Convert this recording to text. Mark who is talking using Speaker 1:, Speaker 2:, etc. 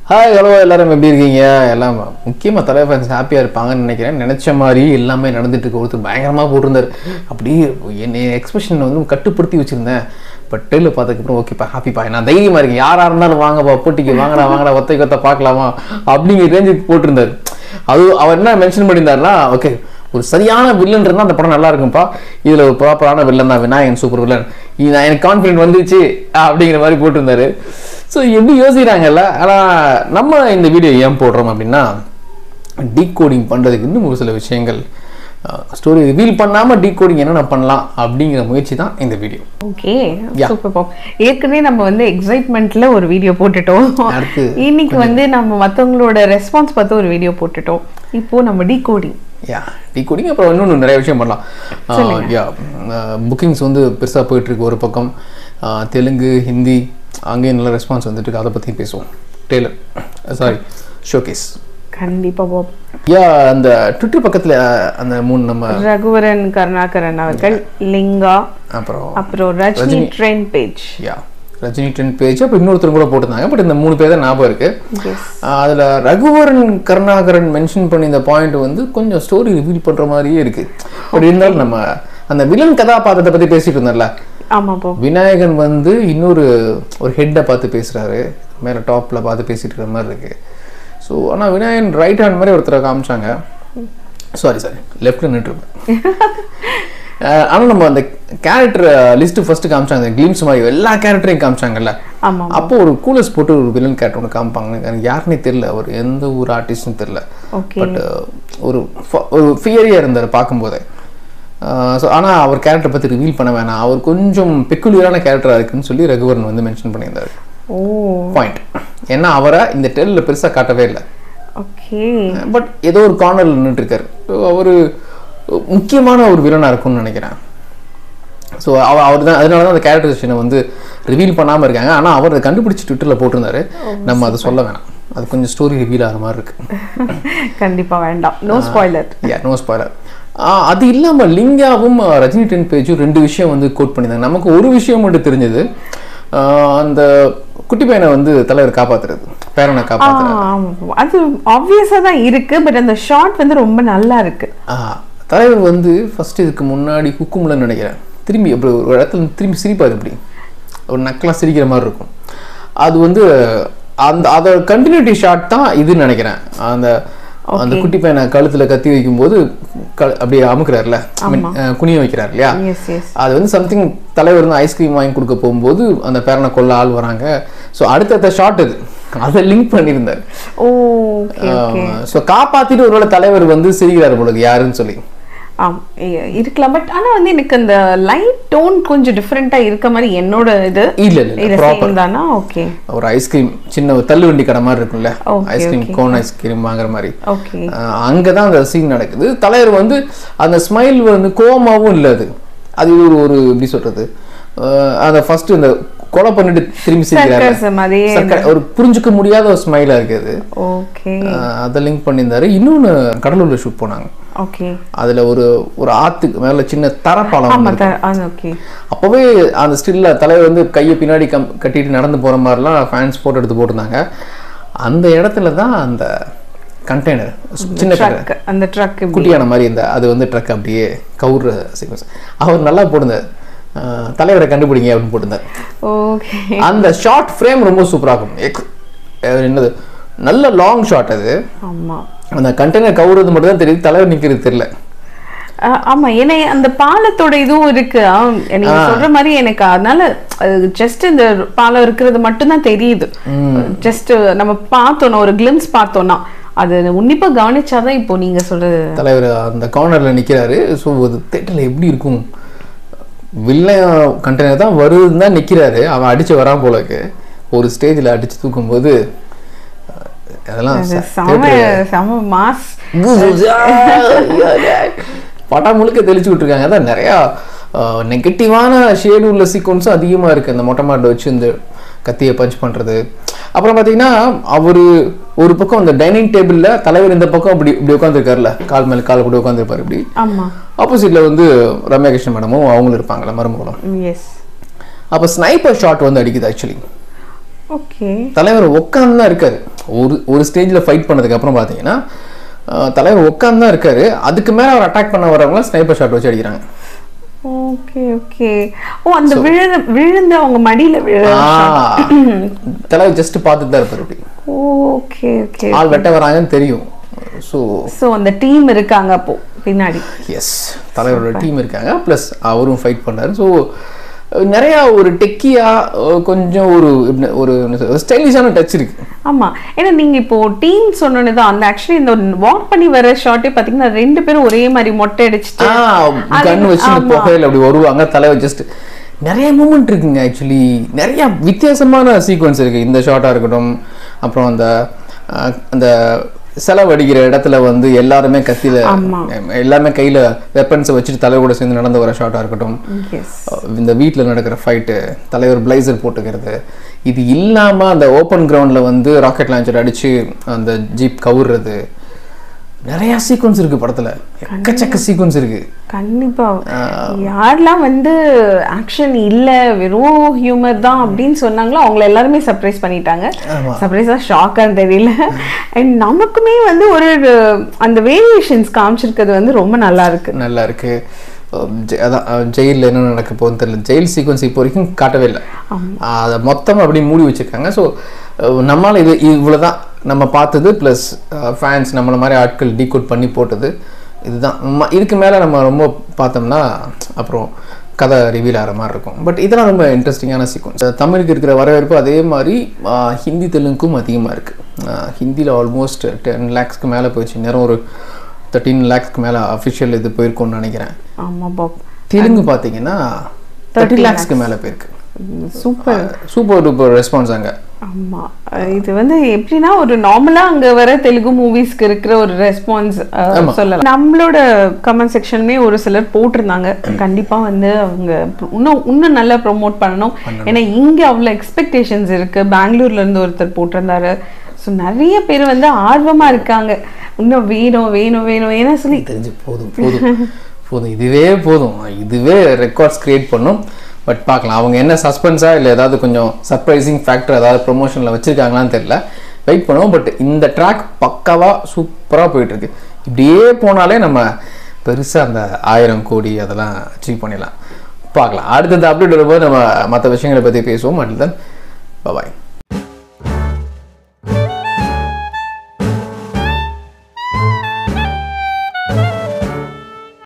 Speaker 1: Hi hello எல்லாரும் எப்படி இருக்கீங்க எல்லாம் முக்கியமாக தலை ஃபேன்ஸ் ஹாப்பியாக இருப்பாங்கன்னு நினைக்கிறேன் நினச்ச மாதிரி எல்லாமே நடந்துட்டு இருக்கு ஒருத்தர் பயங்கரமாக போட்டிருந்தார் அப்படியே என்னை எக்ஸ்பிரஷன் வந்து கட்டுப்படுத்தி வச்சுருந்தேன் பட் டெய்லில் பார்த்ததுக்கப்புறம் ஓகேப்பா ஹாப்பிப்பா நான் தைரியமாக இருக்கேன் யாராக இருந்தாலும் வாங்கப்பா போட்டிக்கு வாங்கடா வாங்கடா ஒத்தை கொத்த பார்க்கலாமா அப்படிங்கிற ரேஞ்சுக்கு போட்டிருந்தார் அது அவர் என்ன மென்ஷன் பண்ணியிருந்தாருன்னா ஓகே ஒரு சரியான வில்லன் இருந்தால் அந்த படம் நல்லா இருக்கும்ப்பா இதில் ஒரு ப்ராப்பரான வில்லன் தான் விநாயகன் சூப்பர் வில்லன் இது நான் எனக்கு கான்ஃபிடென்ட் வந்துச்சு அப்படிங்கிற மாதிரி போட்டிருந்தாரு ஸோ எப்படி யோசிக்கிறாங்கல்ல ஆனால் நம்ம இந்த வீடியோ ஏன் போடுறோம் அப்படின்னா டீகோடிங் பண்ணுறதுக்கு இன்னும் ஒரு சில விஷயங்கள் ஸ்டோரி ரிவீல் பண்ணாமல் டீகோடிங் என்னென்ன பண்ணலாம் அப்படிங்கிற முயற்சி தான் இந்த வீடியோ
Speaker 2: ஓகே
Speaker 1: Yeah.
Speaker 2: சூப்பர் பாப் ஏற்கனவே நம்ம வந்து எக்ஸைட்மெண்ட்ல ஒரு வீடியோ போட்டுட்டோம்
Speaker 1: அடுத்து
Speaker 2: இன்னைக்கு வந்து நம்ம மத்தவங்களோட ரெஸ்பான்ஸ் பார்த்து ஒரு வீடியோ போட்டுட்டோம் இப்போ நம்ம டீகோடிங்
Speaker 1: யா டீகோடிங் அப்புறம் இன்னொன்று நிறைய விஷயம் பண்ணலாம் யா புக்கிங்ஸ் வந்து பெருசாக போயிட்டுருக்கு ஒரு பக்கம் ஆஹ் தெலுங்கு ஹிந்தி அங்கேயும் நல்ல ரெஸ்பான்ஸ் வந்துட்டு இருக்கு அதை பற்றியும் பேசுவோம் டெய்லர் சாரி ஷோகேஸ்
Speaker 2: கண்டிப்பா பாப்
Speaker 1: யா அந்த ட்விட்டர் பக்கத்தில் அந்த மூணு நம்ம
Speaker 2: ரகுவரன் கருணாகரன் அவர்கள் லிங்கா
Speaker 1: அப்புறம்
Speaker 2: அப்புறம் Rajini trend page
Speaker 1: yeah Rajini ten page அப்புறம் இன்னொருத்தர் கூட போட்டிருந்தாங்க பட் இந்த மூணு பேர் தான் ஞாபகம் இருக்கு
Speaker 2: எஸ்
Speaker 1: ஆஹ் அதுல ரகுவரன் கருணாகரன் மென்ஷன் பண்ணி இந்த பாயிண்ட் வந்து கொஞ்சம் ஸ்டோரி ரிவீல் பண்ற மாதிரியே இருக்கு பட் இருந்தாலும் நம்ம அந்த வில்லன் கதாபாத்திரத்தை பத்தி பேசிட்டு இருந்தோம்ல
Speaker 2: ஆமா பாப்
Speaker 1: விநாயகன் வந்து இன்னொரு ஒரு ஹெட்டை பார்த்து பேசுறாரு மேல டாப்ல பார்த்து பேசிட்டு இருக்கிற மாதிரி இருக்கு ஸோ ஆனா விநாயகன் ரைட் ஹேண்ட் மாதிரி ஒருத்தரை காமிச்சாங்க சாரி சாரி லெஃப்ட்ல நின்றுருப்பேன் ஆனா நம்ம அந்த கேரக்டர் லிஸ்ட் ஃபர்ஸ்ட் காமிச்சாங்க கிளிம்ஸ் மாதிரி எல்லா கேரக்டரையும் காமிச்சாங்கல்ல
Speaker 2: ஆமா
Speaker 1: அப்போ ஒரு கூலஸ் போட்டு ஒரு வில்லன் கேரக்டர் ஒன்று காமிப்பாங்க எனக்கு யாருன்னே தெரியல அவர் எந்த ஊர் ஆர்டிஸ்ட்னு தெரியல
Speaker 2: ஓகே
Speaker 1: பட் ஒரு ஃப- ஒரு ஃபியரியாக இருந்தார் பார்க்கும்போதே ஸோ ஆனால் அவர் கேரக்டர் பற்றி ரிவீல் பண்ண வேணாம் அவர் கொஞ்சம் பெக்குலியரான கேரக்டராக இருக்குன்னு சொல்லி ரகுவரன் வந்து மென்ஷன் பண்ணியிருந்தார்
Speaker 2: ஓ
Speaker 1: பாயிண்ட் ஏன்னா அவரை இந்த டெல்லில் பெருசாக காட்டவே இல்லை
Speaker 2: ஓகே
Speaker 1: பட் ஏதோ ஒரு கார்னரில் நின்றுட்டு இருக்காரு ஸோ அவர் முக்கியமான ஒரு வில்லனாக இருக்கும்னு நினைக்கிறேன் ஸோ அவர் அவர் தான் அதனால தான் அந்த கேரக்டரைசேஷனை வந்து ரிவீல் பண்ணாமல் இருக்காங்க ஆனால் அவர் அதை கண்டுபிடிச்சி ட்விட்டரில் போட்டிருந்தாரு நம்ம அதை சொல்ல வேணாம் அது கொஞ்சம் ஸ்டோரி ரிவீல் ஆகிற மாதிரி இருக்கு
Speaker 2: கண்டிப்பா வேண்டாம் no spoiler
Speaker 1: yeah no spoiler அது இல்லாமல் லிங்காவும் அஹ், ரஜினி டென் பேஜும் ரெண்டு விஷயம் வந்து கோட் பண்ணியிருந்தாங்க நமக்கு ஒரு விஷயம் மட்டும் தெரிஞ்சது ஆஹ், அந்த குட்டி பையனை வந்து தலைவர் காப்பாத்துறது பேரனை காப்பாத்துறது
Speaker 2: ஆமா பாப். அது ஆப்வியஸா தான் இருக்கு பட் அந்த ஷார்ட் வந்து ரொம்ப நல்லா இருக்கு
Speaker 1: ஆஹ், தலைவர் வந்து ஃபர்ஸ்ட் இதுக்கு முன்னாடி குக்கும்லன்னு நினைக்கிறேன் திரும்பி அப்படி ஒரு இடத்துல இருந்து திரும்பி சிரிப்பார் இப்படி ஒரு நக்கலாக சிரிக்கிற மாதிரி இருக்கும் அது வந்து அந்த அதோட கண்டினியூட்டி ஷாட் தான் இதுன்னு நினைக்கிறேன் அந்த அந்த குட்டி பையனை கழுத்துல கத்தி வைக்கும்போது க அப்படியே அமுக்குறாருல I mean, அஹ், குனிய வைக்கிறார் இல்லையா
Speaker 2: எஸ் எஸ்
Speaker 1: அது வந்து சம்திங் தலைவர் வந்து ஐஸ்கிரீம் வாங்கி கொடுக்க போகும்போது அந்த பேரனை கொல்ல ஆள் வராங்க ஸோ அடுத்தடுத்த ஷாட் இது அதை லிங்க் பண்ணியிருந்தார்
Speaker 2: ஓகே
Speaker 1: ஸோ காப்பாத்திட்டு ஒருவேளை தலைவர் வந்து சிரிக்கிறார் உங்களுக்கு யாருன்னு சொல்லி
Speaker 2: ஆம் இ- இருக்கலாம் பட் ஆனா வந்து எனக்கு அந்த லைட் டோன் கொஞ்சம் டிஃப்ரெண்டா இருக்க மாதிரி என்னோட இது
Speaker 1: இல்ல இல்ல
Speaker 2: இது
Speaker 1: ப்ராப்பர்
Speaker 2: சேம் தானா ஓகே
Speaker 1: ஒரு ஐஸ்கிரீம் சின்ன ஒரு தள்ளு வண்டி கடை மாதிரி இருக்கும்ல
Speaker 2: Okay,
Speaker 1: ஐஸ்கிரீம் கோன் ஐஸ்கிரீம் வாங்குற மாதிரி
Speaker 2: ஓகே
Speaker 1: அஹ் அங்கதான் அந்த சீன் நடக்குது தலைவர் வந்து அந்த ஸ்மைல் வந்து கோமாவும் இல்ல அது அது ஒரு ஒரு எப்படி சொல்றது அஹ் அந்த ஃபர்ஸ்ட் இந்த கொலை பண்ணிட்டு திரும்பி சிரிக்கிறாரு
Speaker 2: Sarcasm, அதே
Speaker 1: Sarca- ஒரு புரிஞ்சுக்க முடியாத ஒரு ஸ்மைலா இருக்குது
Speaker 2: ஓகே
Speaker 1: அஹ் அதை லிங்க் பண்ணியிருந்தாரு இன்னொன்னு கடலூர்ல ஷூட் போனாங்க
Speaker 2: ஓகே
Speaker 1: அதுல ஒரு ஒரு ஆத்துக்கு மேல சின்ன தரப்பாலம்
Speaker 2: ஆமா
Speaker 1: ஒண்ணு
Speaker 2: த- ஓகே
Speaker 1: அப்போவே அந்த ஸ்டில்ல தலைவர் வந்து கையை பின்னாடி கம் கட்டிட்டு நடந்து போற மாதிரிலாம் ஃபேன்ஸ் போட்டோ எடுத்து போட்டிருந்தாங்க அந்த இடத்துல தான் அந்த கண்டெய்னர் சின்ன container,
Speaker 2: ட்ரக் அந்த ட்ரக்
Speaker 1: குட்டியான மாதிரி இந்த அது வந்து ட்ரக் அப்படியே கவுர் சீக்வன்ஸ் அவர் நல்லா போட்டிருந்தார் அஹ் தலைவரை கண்டுபிடிங்க அப்படின்னு போட்டிருந்தார்
Speaker 2: ஓகே
Speaker 1: அந்த ஷார்ட் ஃப்ரேம் ரொம்ப சூப்பரா இருக்கும் எக் அஹ் என்னது நல்ல லாங் ஷாட் அது
Speaker 2: ஆமா
Speaker 1: அந்த கண்டெய்னர் கவுறது மட்டும் தான் தெரியுது தலைவர் நிக்கிறது தெரியல
Speaker 2: ஆ- ஆமா ஏன்னா அந்த பாலத்தோட இதுவும் இருக்கு ஆ, நீங்க சொல்ற மாதிரி எனக்கு அதனால ஜஸ்ட் இந்த பாலம் இருக்கிறது மட்டும் தான் தெரியுது ஜஸ்ட் நம்ம பார்த்தோம்னா ஒரு கிளிம்ஸ் பார்த்தோம்னா அது உன்னிப்பா கவனிச்சாதான் இப்போ நீங்க சொல்றது
Speaker 1: தலைவர் அந்த கார்னர்ல நிக்கிறாரு ஸோ அது தேட்டரில் எப்படி இருக்கும் வில்லன் கண்டெய்னர் தான் வருதுன்னு தான் நிக்கிறாரு அவன் அடிச்சு வரான் போல இருக்கு ஒரு ஸ்டேஜில் அடிச்சு தூக்கும்போது அஹ், அதெல்லாம்
Speaker 2: அது
Speaker 1: ச-
Speaker 2: செம
Speaker 1: theatre-
Speaker 2: செம மாஸ்
Speaker 1: படம் முழுக்க தெளிச்சு விட்டுருக்காங்க அதான் நிறையா நெகட்டிவான ஷேடு உள்ள சீக்வன்ஸும் அதிகமாக இருக்குது அந்த மொட்டை மாட்டை வச்சு இந்த கத்தியை பஞ்ச் பண்ணுறது அப்புறம் பார்த்தீங்கன்னா அவர் ஒரு பக்கம் அந்த டைனிங் டேபிளில் தலைவர் இந்த பக்கம் இப்படி இப்படி உட்காந்துருக்காருல கால் மேலே கால் கூட உட்காந்துருப்பாரு இப்படி
Speaker 2: ஆமா
Speaker 1: ஆப்போசிட்டில் வந்து ரம்யா கிருஷ்ணன் மேடமும் அவங்களும் இருப்பாங்கல்ல மருமகளும்
Speaker 2: எஸ்
Speaker 1: அப்போ ஸ்னைப்பர் ஷாட் வந்து அடிக்குது ஆக்சுவலி
Speaker 2: ஓகே
Speaker 1: தலைவர் உட்காந்து தான் இருக்காரு ஒரு ஒரு ஸ்டேஜில் ஃபைட் பண்ணதுக்கு அப்புறம் பார்த்தீங்கன்னா அஹ், தலைவர் உட்காந்து தான் இருக்காரு அதுக்கு மேலே அவர் அட்டாக் பண்ண வரவங்க ஸ்னைப்பர் ஷாட் வச்சு அடிக்கிறாங்க
Speaker 2: ஓகே ஓகே ஓ அந்த விழுந்த விழுந்து அவங்க மடியில விழ
Speaker 1: ஆ, தலைவர் ஜஸ்ட் பார்த்துட்டு தான் இருப்பார் அப்படி
Speaker 2: ஓகே ஓகே
Speaker 1: ஆள் வெட்ட வராங்கன்னு தெரியும் ஸோ
Speaker 2: சோ அந்த டீம் இருக்காங்க அப்போ பின்னாடி
Speaker 1: எஸ் தலைவரோட டீம் இருக்காங்க ப்ளஸ் அவரும் ஃபைட் பண்ணாரு ஸோ நிறையா ஒரு டெக்கியா கொஞ்சம் ஒரு எப்படி- ஒரு ஸ்டைலிஷான டச் இருக்கு
Speaker 2: ஆமா ஏன்னா நீங்க இப்போ டீம் சொன்னோன்னு தான் அந்த ஆக்சுவலி இந்த வாக் பண்ணி வர ஷாட்டே பாத்தீங்கன்னா ரெண்டு பேரும் ஒரே மாதிரி மொட்டை அடிச்சுட்டு
Speaker 1: கண் வச்சு இந்த
Speaker 2: ஆமா.
Speaker 1: புகையில அப்படி வருவாங்க தலைவர் ஜஸ்ட் நிறைய மூமெண்ட் இருக்குங்க ஆக்சுவலி நிறைய வித்தியாசமான சீக்வன்ஸ் இருக்கு இந்த ஷாட்டா இருக்கட்டும் அப்புறம் அந்த அஹ், அந்த செலவடிக்கிற இடத்துல வந்து எல்லாருமே கத்தியில
Speaker 2: ஆமா.
Speaker 1: எல்லாமே கையில வெப்பன்ஸை வச்சுட்டு தலைவரோட சேர்ந்து நடந்து வர ஷாட்டா இருக்கட்டும்
Speaker 2: எஸ்
Speaker 1: இந்த வீட்டில் நடக்கிற ஃபைட்டு தலைவர் பிளைசர் போட்டுக்கிறது இது இல்லாமல் அந்த ஓப்பன் கிரவுண்டில் வந்து ராக்கெட் லான்ச்சர் அடித்து அந்த ஜீப் கவுர்றது நிறையா சீக்வன்ஸ் இருக்குது படத்தில் எக்கச்சக்க சீக்வன்ஸ் இருக்குது
Speaker 2: கண்டிப்பா யாரெல்லாம் வந்து ஆக்ஷன் இல்ல வெறும் ஹியூமர் தான் அப்படின்னு சொன்னாங்களோ அவங்கள எல்லாருமே சர்ப்ரைஸ் பண்ணிட்டாங்க
Speaker 1: ஆமா.
Speaker 2: சர்ப்ரைஸா ஷாக்கான்னு தெரியல அண்ட் நமக்குமே வந்து ஒரு அந்த வேரியேஷன்ஸ் காமிச்சிருக்கிறது வந்து ரொம்ப நல்லா இருக்கு
Speaker 1: நல்லா இருக்கு அஹ் ஜெ- அதான் ஜெயிலில் என்ன நடக்க போகுதுன்னு தெரியல ஜெயில் சீக்வன்ஸ் இப்போ வரைக்கும் காட்டவே இல்லை அதை மொத்தமாக அப்படி மூடி வச்சிருக்காங்க ஸோ நம்மளால் இது இவ்வளோதான் நம்ம பார்த்தது ப்ளஸ் ஃபேன்ஸ் நம்மள மாதிரி ஆட்கள் டீகோட் பண்ணி போட்டது இதுதான் ம- இதுக்கு மேலே நம்ம ரொம்ப பார்த்தோம்னா அப்புறம் கதை ரிவீல் ஆகிற மாதிரி இருக்கும் பட் இதெல்லாம் ரொம்ப இன்ட்ரெஸ்டிங்கான சீக்வன்ஸ் தமிழுக்கு இருக்கிற வரவேற்பு அதே மாதிரி ஆஹ், ஹிந்தி தெலுங்குக்கும் அதிகமாக இருக்குது ஹிந்தியில் ஆல்மோஸ்ட் டென் லேக்ஸ்க்கு மேலே போயிடுச்சு நேரம் ஒரு தேர்ட்டீன் லேக்ஸ்க்கு மேலே அஃபிஷியல் இது போயிருக்கும்னு நினைக்கிறேன்
Speaker 2: ஆமா பாப்
Speaker 1: தெலுங்கு பார்த்தீங்கன்னா தேர்ட்டி லேக்ஸ்க்கு மேலே போயிருக்கு
Speaker 2: சூப்பர்
Speaker 1: சூப்பர் டூப்பர் ரெஸ்பான்ஸ் அங்கே
Speaker 2: ஆமா அஹ் இது வந்து எப்படின்னா ஒரு நார்மலா அங்க வர தெலுங்கு மூவிஸ்க்கு இருக்கிற ஒரு ரெஸ்பான்ஸ்
Speaker 1: ஆமா.
Speaker 2: சொல்லலாம் நம்மளோட கமெண்ட் செக்ஷனுமே ஒரு சிலர் போட்டிருந்தாங்க கண்டிப்பா வந்து அவங்க இன்னும் இன்னும் நல்லா ப்ரோமோட் பண்ணணும் ஏன்னா இங்க அவ்வளவு எக்ஸ்பெக்டேஷன்ஸ் இருக்கு பெங்களூர்ல இருந்து ஒருத்தர் போட்டிருந்தாரு ஸோ நிறைய பேர் வந்து ஆர்வமா இருக்காங்க இன்னும் வேணும் வேணும் வேணும் ஏன்னா சொல்லி
Speaker 1: தெரிஞ்சு போதும் போதும் போதும் இதுவே போதும் இதுவே ரெக்கார்ட்ஸ் கிரியேட் பண்ணும் பட் பார்க்கலாம் அவங்க என்ன சஸ்பென்ஸா இல்லை ஏதாவது கொஞ்சம் சர்ப்ரைசிங் ஃபேக்டர் ஏதாவது ப்ரொமோஷனில் வச்சிருக்காங்களான்னு தெரியல வெயிட் பண்ணுவோம் பட் இந்த ட்ராக் பக்காவா சூப்பராக போயிட்டு இருக்கு இப்படியே போனாலே நம்ம பெருசாக அந்த ஆயிரம் கோடி அதெல்லாம் அச்சீவ் பண்ணிடலாம் பார்க்கலாம் அடுத்தது அப்டேட் வரும்போது நம்ம மற்ற விஷயங்களை பற்றி பேசுவோம் அட்ல தான் பாய்